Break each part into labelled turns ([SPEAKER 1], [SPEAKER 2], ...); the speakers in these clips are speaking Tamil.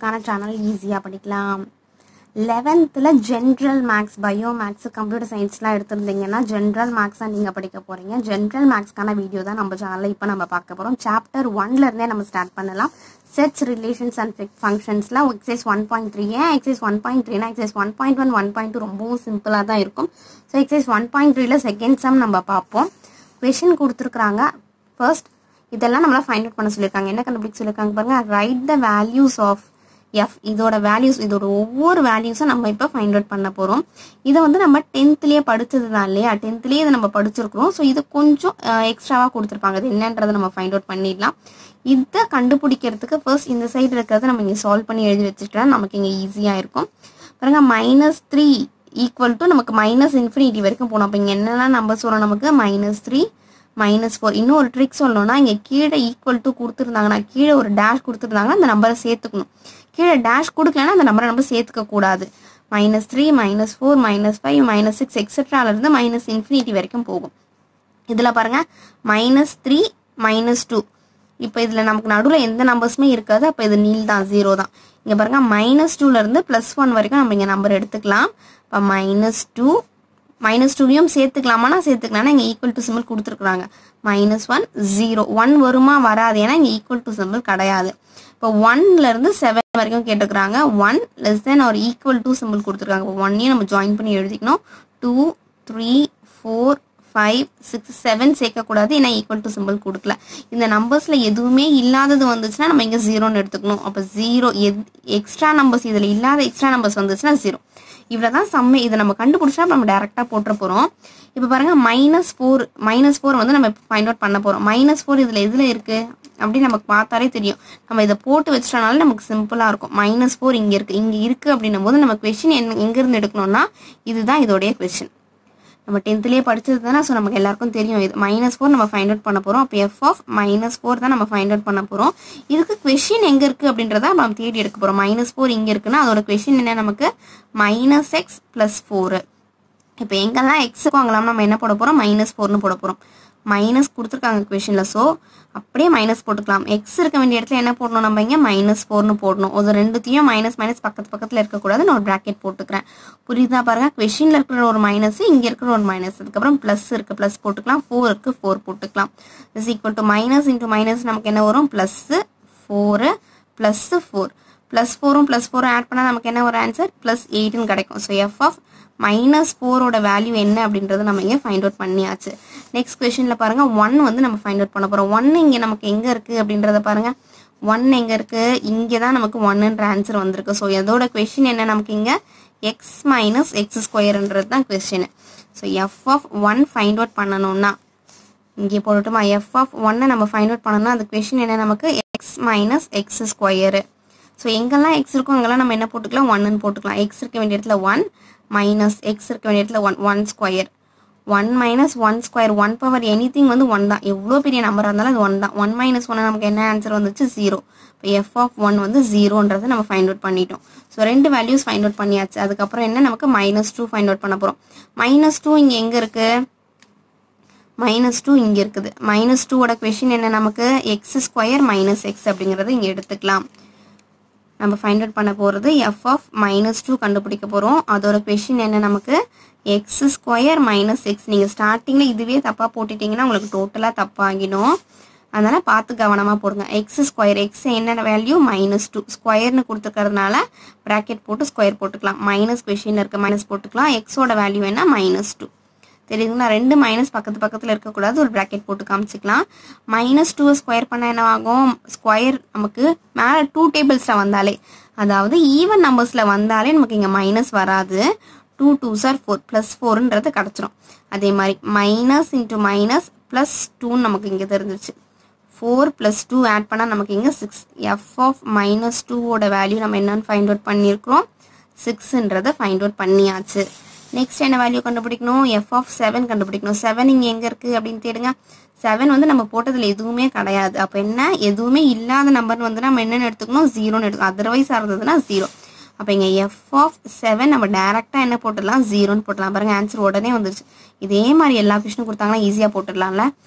[SPEAKER 1] நம்மளுக்கான சேனல் ஈஸியாக படிக்கலாம் லெவன்த்தில் general maths bio maths computer சயின்ஸ்லாம் எடுத்திருந்தீங்கன்னா ஜென்ரல் மேக்ஸாக நீங்கள் படிக்க போகிறீங்க ஜென்ரல் மேக்ஸ்க்கான வீடியோ தான் நம்ம சேனலில் இப்போ நம்ம பார்க்க போகிறோம் சாப்டர் ஒன்லேருந்தே நம்ம ஸ்டார்ட் பண்ணலாம் செட்ஸ் ரிலேஷன்ஸ் அண்ட் ஃபங்க்ஷன்ஸில் எக்ஸைஸ் ஒன் பாயிண்ட் த்ரீ ஏன் எக்ஸைஸ் ஒன் பாயிண்ட் த்ரீனா exercise one point one one point two ரொம்பவும் சிம்பிளாக தான் இருக்கும் ஸோ எக்ஸைஸ் ஒன் பாயிண்ட் த்ரீல செகண்ட் சம் நம்ம பார்ப்போம் கொஷின் கொடுத்துருக்குறாங்க ஃபர்ஸ்ட் இதெல்லாம் நம்மள ஃபைண்ட் அவுட் பண்ண சொல்லியிருக்காங்க என்ன கண்டுபிடிக்க சொல்லியிருக்காங்க பாருங்க right the values of F இதோட வேல்யூஸ் இதோட ஒவ்வொரு வேல்யூஸும் நம்ம இப்போ ஃபைண்ட் அவுட் பண்ண போகிறோம் இதை வந்து நம்ம டென்த்லேயே படிச்சது தான் இல்லையா டென்த்லேயே இதை நம்ம படிச்சிருக்கிறோம் ஸோ இது கொஞ்சம் எக்ஸ்ட்ராவாக கொடுத்துருப்பாங்க அது என்னன்றதை நம்ம ஃபைண்ட் அவுட் பண்ணிடலாம் இதை கண்டுபிடிக்கிறதுக்கு ஃபர்ஸ்ட் இந்த சைடு இருக்கிறத நம்ம இங்கே சால்வ் பண்ணி எழுதி வச்சுட்டா நமக்கு இங்கே ஈஸியாக இருக்கும் பாருங்க மைனஸ் த்ரீ ஈக்குவல் டு நமக்கு மைனஸ் இன்ஃபினிட்டி வரைக்கும் போகணும் அப்போ இங்கே என்னெல்லாம் நம்பர்ஸ் வரும் நமக்கு மைனஸ் த்ரீ மைனஸ் ஃபோர் இன்னும் ஒரு ட்ரிக் சொல்லணும்னா இங்கே கீழே ஈக்குவல் டு கொடுத்துருந்தாங்கன்னா கீழே ஒரு டேஷ் கொடுத்துருந்தாங்கன்னா அந்த நம்பரை சேர்த்துக்கணும் கீழே டேஷ் கொடுக்கலன்னா அந்த நம்பரை நம்ம சேர்த்துக்க கூடாது minus three minus four minus five minus six எக்ஸெட்ராலேருந்து மைனஸ் இன்ஃபினிட்டி வரைக்கும் போகும் இதில் பாருங்கள் மைனஸ் த்ரீ மைனஸ் டூ இப்போ இதில் நமக்கு நடுவில் எந்த நம்பர்ஸுமே இருக்காது அப்போ இது நீல் தான் ஜீரோ தான் இங்கே பாருங்கள் மைனஸ் டூலேருந்து ப்ளஸ் ஒன் வரைக்கும் நம்ம இங்கே நம்பர் எடுத்துக்கலாம் இப்போ மைனஸ் டூ மைனஸ் டூவையும் சேர்த்துக்கலாமானா சேர்த்துக்கலாம் இங்கே ஈக்குவல் டு சிம்பிள் கொடுத்துருக்குறாங்க மைனஸ் ஒன் ஜீரோ ஒன் வருமா வராது ஏன்னா இங்கே ஈக்குவல் டு சிம்பிள் கிடையாது இப்போ ஒன்லேருந்து செவன் வரைக்கும் கேட்டுக்கிறாங்க ஒன் லெஸ் தென் ஒரு ஈக்குவல் டு சிம்பிள் கொடுத்துருக்காங்க இப்போ ஒன்னையும் நம்ம ஜாயின் பண்ணி எழுதிக்கணும் two three four five six seven சேர்க்கக்கூடாது ஏன்னா ஈக்குவல் டு சிம்பிள் கொடுக்கல இந்த நம்பர்ஸில் எதுவுமே இல்லாதது வந்துச்சுன்னா நம்ம இங்கே ஜீரோன்னு எடுத்துக்கணும் அப்போ ஜீரோ எத் எக்ஸ்ட்ரா நம்பர்ஸ் இதில் இல்லாத எக்ஸ்ட்ரா நம்பர்ஸ் வந்துச்சுன்னா ஜீரோ இவ்வளோ தான் சம்மே இதை நம்ம கண்டுபிடிச்சா நம்ம டேரெக்டாக போட்டுற போகிறோம் இப்போ பாருங்கள் மைனஸ் ஃபோர் மைனஸ் ஃபோர் வந்து நம்ம ஃபைண்ட் அவுட் பண்ண போகிறோம் மைனஸ் ஃபோர் இதில் எதில் இருக்குது அப்படின்னு நமக்கு பார்த்தாலே தெரியும் நம்ம இதை போட்டு வச்சிட்டனால நமக்கு சிம்பிளாக இருக்கும் மைனஸ் ஃபோர் இங்கே இருக்குது இங்கே இருக்குது அப்படின்னும் போது நம்ம கொஷின் என்ன எங்கேருந்து எடுக்கணும்னா இதுதான் இதோடைய கொஷின் நம்ம டென்த்லேயே படிச்சது தானே ஸோ நமக்கு எல்லாருக்கும் தெரியும் இது மைனஸ் ஃபோர் நம்ம ஃபைண்ட் அவுட் பண்ண போகிறோம் அப்போ எஃப் ஆஃப் மைனஸ் ஃபோர் தான் நம்ம ஃபைண்ட் அவுட் பண்ண போகிறோம் இதுக்கு கொஷின் எங்கே இருக்குது அப்படின்றத நம்ம தேடி எடுக்க போகிறோம் மைனஸ் ஃபோர் இங்கே இருக்குன்னா அதோட கொஷின் என்ன நமக்கு மைனஸ் எக்ஸ் ப்ளஸ் ஃபோரு இப்போ எங்கெல்லாம் எக்ஸுக்கு வாங்கலாம் நம்ம என்ன போட போகிறோம் மைனஸ் ஃபோர்னு போட போகிறோம் மைனஸ் கொடுத்துருக்காங்க கொஷினில் ஸோ அப்படியே மைனஸ் போட்டுக்கலாம் எக்ஸ் இருக்க வேண்டிய இடத்துல என்ன போடணும் நம்ம இங்கே மைனஸ் ஃபோர்னு போடணும் ஒரு ரெண்டுத்தையும் மைனஸ் மைனஸ் பக்கத்து பக்கத்தில் இருக்கக்கூடாது நான் ஒரு ப்ராக்கெட் போட்டுக்கிறேன் புரியுதா பாருங்க கொஷினில் இருக்கிற ஒரு மைனஸ் இங்கே இருக்கிற ஒரு மைனஸ் அதுக்கப்புறம் ப்ளஸ் இருக்குது ப்ளஸ் போட்டுக்கலாம் ஃபோர் இருக்குது ஃபோர் போட்டுக்கலாம் is equal to minus into minus நமக்கு என்ன வரும் plus four plus four plus ஃபோரும் ப்ளஸ் ஃபோரும் ஆட் பண்ணால் நமக்கு என்ன ஒரு ஆன்சர் ப்ளஸ் எயிட்னு கிடைக்கும் ஸோ எஃப் ஆஃப் மைனஸ் ஃபோரோட வேல்யூ என்ன அப்படின்றத நம்ம இங்கே ஃபைண்ட் அவுட் பண்ணியாச்சு நெக்ஸ்ட் கொஷனில் பாருங்கள் ஒன் வந்து நம்ம ஃபைண்ட் அவுட் பண்ண போகிறோம் ஒன் இங்கே நமக்கு எங்கே இருக்குது அப்படின்றத பாருங்கள் ஒன் எங்கே இருக்குது இங்கே தான் நமக்கு ஒன்னுன்ற ஆன்சர் வந்திருக்கு ஸோ இதோட கொஷின் என்ன நமக்கு இங்கே எக்ஸ் மைனஸ் எக்ஸ் ஸ்கொயர்ன்றது தான் question so F of one find out பண்ணணும்னா இங்கே போட்டுட்டுமா எஃப் ஆஃப் ஒன்னை நம்ம ஃபைண்ட் அவுட் பண்ணணும்னா அந்த கொஷின் என்ன நமக்கு X minus X square so எங்கெல்லாம் எக்ஸ் இருக்கோ அங்கெல்லாம் நம்ம என்ன போட்டுக்கலாம் ஒன்னு போட்டுக்கலாம் எக்ஸ் இருக்க வேண்டிய இடத்துல ஒன் மைனஸ் எக்ஸ் இருக்க வேண்டிய இடத்துல one one square one minus one square one power anything வந்து ஒன் தான் எவ்வளோ பெரிய நம்பராக இருந்தாலும் அது ஒன் தான் ஒன் மைனஸ் ஒன் நமக்கு என்ன ஆன்சர் வந்துச்சு ஜீரோ இப்போ எஃப் ஆஃப் ஒன் வந்து ஜீரோன்றதை நம்ம ஃபைண்ட் அவுட் பண்ணிட்டோம் ஸோ ரெண்டு வேல்யூஸ் ஃபைண்ட் அவுட் பண்ணியாச்சு அதுக்கப்புறம் என்ன நமக்கு மைனஸ் டூ ஃபைண்ட் அவுட் பண்ண போகிறோம் மைனஸ் டூ இங்கே எங்கே இருக்குது மைனஸ் டூ இங்கே இருக்குது மைனஸ் டூவோட கொஷின் என்ன நமக்கு எக்ஸ் ஸ்கொயர் மைனஸ் எக்ஸ் அப்படிங்கிறத இங்கே எடுத்துக்கலாம் நம்ம ஃபைண்ட் அவுட் பண்ண போகிறது எஃப் ஆஃப் மைனஸ் டூ கண்டுபிடிக்க போகிறோம் அதோட கொஷின் என்ன நமக்கு எக்ஸ் ஸ்கொயர் மைனஸ் எக்ஸ் நீங்கள் ஸ்டார்டிங்கில் இதுவே தப்பாக போட்டுட்டிங்கன்னா உங்களுக்கு டோட்டலாக தப்பாகிடும் அதனால் பார்த்து கவனமாக போடுங்க எக்ஸ் ஸ்கொயர் எக்ஸ் என்ன வேல்யூ மைனஸ் டூ ஸ்கொயர்னு கொடுத்துருக்கறதுனால ப்ராக்கெட் போட்டு ஸ்கொயர் போட்டுக்கலாம் மைனஸ் கொஷின் இருக்க மைனஸ் போட்டுக்கலாம் எக்ஸோட வேல்யூ என்ன மைனஸ் டூ தெரியுதுங்களா ரெண்டு மைனஸ் பக்கத்து பக்கத்தில் இருக்கக்கூடாது ஒரு ப்ராக்கெட் போட்டு காமிச்சிக்கலாம் மைனஸ் டூ ஸ்கொயர் பண்ண என்ன ஆகும் ஸ்கொயர் நமக்கு மேலே டூ டேபிள்ஸில் வந்தாலே அதாவது ஈவன் நம்பர்ஸில் வந்தாலே நமக்கு இங்கே மைனஸ் வராது two two sir four plus ஃபோருன்றது கிடச்சிரும் அதே மாதிரி மைனஸ் இன்ட்டு மைனஸ் ப்ளஸ் டூன்னு நமக்கு இங்கே தெரிஞ்சிச்சு ஃபோர் ப்ளஸ் டூ ஆட் பண்ணால் நமக்கு இங்கே சிக்ஸ் எஃப் ஆஃப் மைனஸ் டூவோட வேல்யூ நம்ம என்னென்னு ஃபைண்ட் அவுட் பண்ணியிருக்கிறோம் சிக்ஸுன்றதை ஃபைண்ட் அவுட் பண்ணியாச்சு நெக்ஸ்ட் என்ன வேல்யூ கண்டுபிடிக்கணும் எஃப் ஆஃப் செவன் கண்டுபிடிக்கணும் செவன் இங்கே எங்கே இருக்குது அப்படின்னு தேடுங்க செவன் வந்து நம்ம போட்டதில் எதுவுமே கிடையாது அப்போ என்ன எதுவுமே இல்லாத நம்பர்னு வந்து நம்ம என்னென்னு எடுத்துக்கணும் ஜீரோன்னு எடுத்துக்கணும் அதர்வைஸ் இருந்ததுன்னா ஜீரோ அப்போ இங்கே எஃப் ஆஃப் செவன் நம்ம டேரெக்டாக என்ன போட்டுடலாம் ஜீரோன்னு போட்டுடலாம் பாருங்கள் ஆன்சர் உடனே வந்துருச்சு இதே மாதிரி எல்லா கொஷினும் கொடுத்தாங்கன்னா ஈஸியாக போட்டுடலாம்ல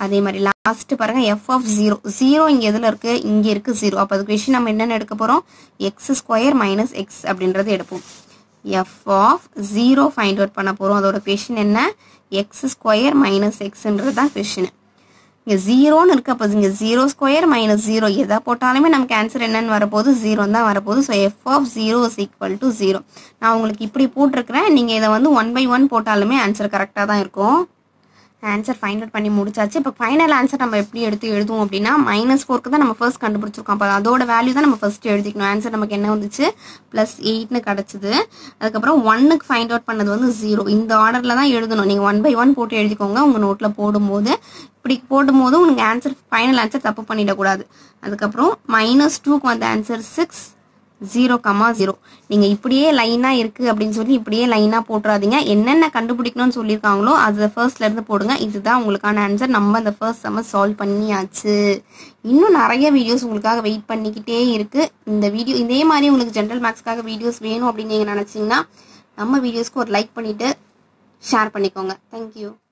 [SPEAKER 1] அதே மாதிரி லாஸ்ட் பாருங்க எஃப் ஆஃப் ஜீரோ ஜீரோ இங்கே எதில் இருக்கு இங்கே இருக்கு ஜீரோ அப்போ அது கொஷின் நம்ம என்னென்ன எடுக்க போகிறோம் எக்ஸ் ஸ்கொயர் மைனஸ் எக்ஸ் அப்படின்றது எடுப்போம் F of zero find out பண்ண போகிறோம் அதோட கொஷின் என்ன எக்ஸ் ஸ்கொயர் மைனஸ் எக்ஸ்ன்றது தான் கொஷின் இங்கே ஜீரோன்னு இருக்கு அப்போ இங்கே ஜீரோ ஸ்கொயர் மைனஸ் ஜீரோ எதை போட்டாலுமே நமக்கு ஆன்சர் என்னன்னு வரப்போகுது ஜீரோ தான் வரப்போகுது so F of zero is equal to zero நான் உங்களுக்கு இப்படி போட்டிருக்கிறேன் நீங்கள் இதை வந்து ஒன் பை ஒன் போட்டாலுமே ஆன்சர் கரெக்டாக தான் இருக்கும் ஆன்சர் ஃபைண்ட் அவுட் பண்ணி முடிச்சாச்சு இப்போ ஃபைனல் ஆன்சர் நம்ம எப்படி எடுத்து எழுதுவோம் அப்படின்னா மைனஸ் ஃபோருக்கு தான் நம்ம ஃபர்ஸ்ட் கண்டுபிடிச்சிருக்கோம் அப்போ அதோட வேல்யூ தான் நம்ம ஃபர்ஸ்ட் எழுதிக்கணும் ஆன்சர் நமக்கு என்ன வந்துச்சு ப்ளஸ் எயிட்னு கிடச்சிது அதுக்கப்புறம் ஒன்னுக்கு ஃபைண்ட் அவுட் பண்ணது வந்து ஜீரோ இந்த ஆர்டரில் தான் எழுதணும் நீங்கள் ஒன் பை ஒன் போட்டு எழுதிக்கோங்க உங்கள் நோட்டில் போடும்போது இப்படி போடும்போது உங்களுக்கு ஆன்சர் ஃபைனல் ஆன்சர் தப்பு பண்ணிடக்கூடாது அதுக்கப்புறம் மைனஸ் டூக்கு வந்த answer six zero comma zero நீங்கள் இப்படியே லைனாக இருக்குது அப்படின்னு சொல்லி இப்படியே லைனாக போட்டுறாதீங்க என்னென்ன கண்டுபிடிக்கணும்னு சொல்லியிருக்காங்களோ அது ஃபர்ஸ்ட்லேருந்து போடுங்க இதுதான் உங்களுக்கான ஆன்சர் நம்ம அந்த ஃபர்ஸ்ட் செம்ம சால்வ் பண்ணியாச்சு இன்னும் நிறைய வீடியோஸ் உங்களுக்காக வெயிட் பண்ணிக்கிட்டே இருக்குது இந்த வீடியோ இதே மாதிரி உங்களுக்கு ஜென்ரல் மேக்ஸ்க்காக வீடியோஸ் வேணும் அப்படின்னு நீங்கள் நினச்சிங்கன்னா நம்ம வீடியோஸ்க்கு ஒரு லைக் பண்ணிவிட்டு ஷேர் பண்ணிக்கோங்க தேங்க்யூ